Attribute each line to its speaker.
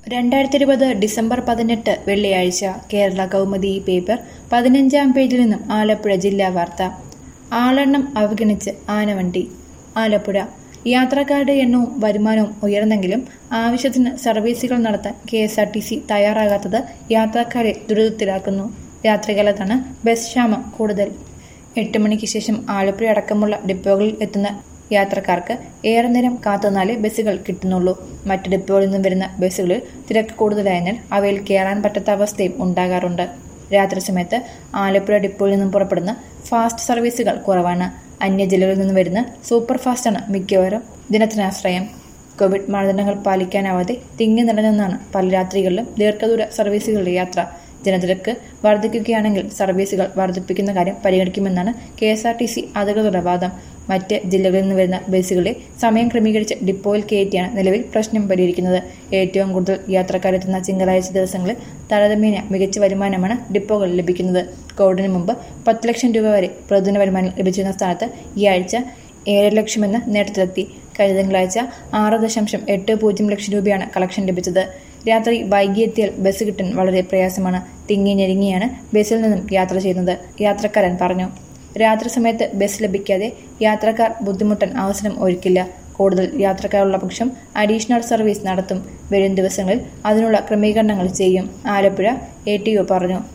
Speaker 1: രണ്ടായിരത്തി ഇരുപത് ഡിസംബർ പതിനെട്ട് വെള്ളിയാഴ്ച കേരള കൗമുദി പേപ്പർ പതിനഞ്ചാം പേജിൽ നിന്നും ആലപ്പുഴ ജില്ലാ വാർത്ത ആളെണ്ണം അവഗണിച്ച് ആനവണ്ടി ആലപ്പുഴ യാത്രക്കാരുടെ എണ്ണവും വരുമാനവും ഉയർന്നെങ്കിലും ആവശ്യത്തിന് സർവീസുകൾ നടത്താൻ K S R T C തയ്യാറാകാത്തത് യാത്രക്കാരെ ദുരിതത്തിലാക്കുന്നു രാത്രികാലത്താണ് ബസ് ക്ഷാമം കൂടുതൽ എട്ട് മണിക്ക് ശേഷം ആലപ്പുഴ അടക്കമുള്ള ഡിപ്പോകളിൽ എത്തുന്ന യാത്രക്കാർക്ക് ഏറെ നേരം കാത്തുനിന്നാലേ ബസ്സുകൾ കിട്ടുന്നുള്ളൂ മറ്റ് ഡിപ്പോകളിൽ നിന്നും വരുന്ന ബസ്സുകളിൽ തിരക്ക് കൂടുതലായതിനാൽ അവയിൽ കയറാൻ പറ്റാത്ത അവസ്ഥയും ഉണ്ടാകാറുണ്ട് രാത്രി സമയത്ത് ആലപ്പുഴ ഡിപ്പോയിൽ നിന്നും പുറപ്പെടുന്ന ഫാസ്റ്റ് സർവീസുകൾ കുറവാണ് അന്യ ജില്ലകളിൽ നിന്ന് വരുന്ന സൂപ്പർ ഫാസ്റ്റാണ് മിക്കവാറും ദിനത്തിനാശ്രയം കോവിഡ് മാനദണ്ഡങ്ങൾ പാലിക്കാനാവാതെ തിങ്ങി നിറഞ്ഞെന്നാണ് പല രാത്രികളിലും ദീർഘദൂര സർവീസുകളുടെ യാത്ര ജനത്തിരക്ക് വർദ്ധിക്കുകയാണെങ്കിൽ സർവീസുകൾ വർദ്ധിപ്പിക്കുന്ന കാര്യം പരിഗണിക്കുമെന്നാണ് K S R T C അധികൃതരുടെ വാദം മറ്റ് ജില്ലകളിൽ നിന്ന് വരുന്ന ബസ്സുകളെ സമയം ക്രമീകരിച്ച് ഡിപ്പോയിൽ കയറ്റിയാണ് നിലവിൽ പ്രശ്നം പരിഹരിക്കുന്നത് ഏറ്റവും കൂടുതൽ യാത്രക്കാരെത്തുന്ന തിങ്കളാഴ്ച ദിവസങ്ങളിൽ താരതമ്യേന മികച്ച വരുമാനമാണ് ഡിപ്പോകളിൽ ലഭിക്കുന്നത് കോവിഡിന് മുമ്പ് പത്ത് ലക്ഷം രൂപ വരെ പ്രതിദിന വരുമാനം ലഭിച്ചിരുന്ന സ്ഥാനത്ത് ഈ ആഴ്ച ഏഴര ലക്ഷമെന്ന നേട്ടത്തിലെത്തി കഴിഞ്ഞ തിങ്കളാഴ്ച ആറ് ദശാംശം എട്ട് പൂജ്യം ലക്ഷം രൂപയാണ് കളക്ഷൻ ലഭിച്ചത് രാത്രി വൈകിയെത്തിയാൽ ബസ് കിട്ടാൻ വളരെ പ്രയാസമാണ് തിങ്ങി ഞെരുങ്ങിയാണ് ബസ്സിൽ നിന്നും യാത്ര ചെയ്യുന്നത് യാത്രക്കാരൻ പറഞ്ഞു രാത്രി സമയത്ത് ബസ് ലഭിക്കാതെ യാത്രക്കാർ ബുദ്ധിമുട്ടാൻ അവസരം ഒരുക്കില്ല കൂടുതൽ യാത്രക്കാരുള്ള പക്ഷം അഡീഷണൽ സർവീസ് നടത്തും വരും ദിവസങ്ങളിൽ അതിനുള്ള ക്രമീകരണങ്ങൾ ചെയ്യും ആലപ്പുഴ എ ടി ഒ പറഞ്ഞു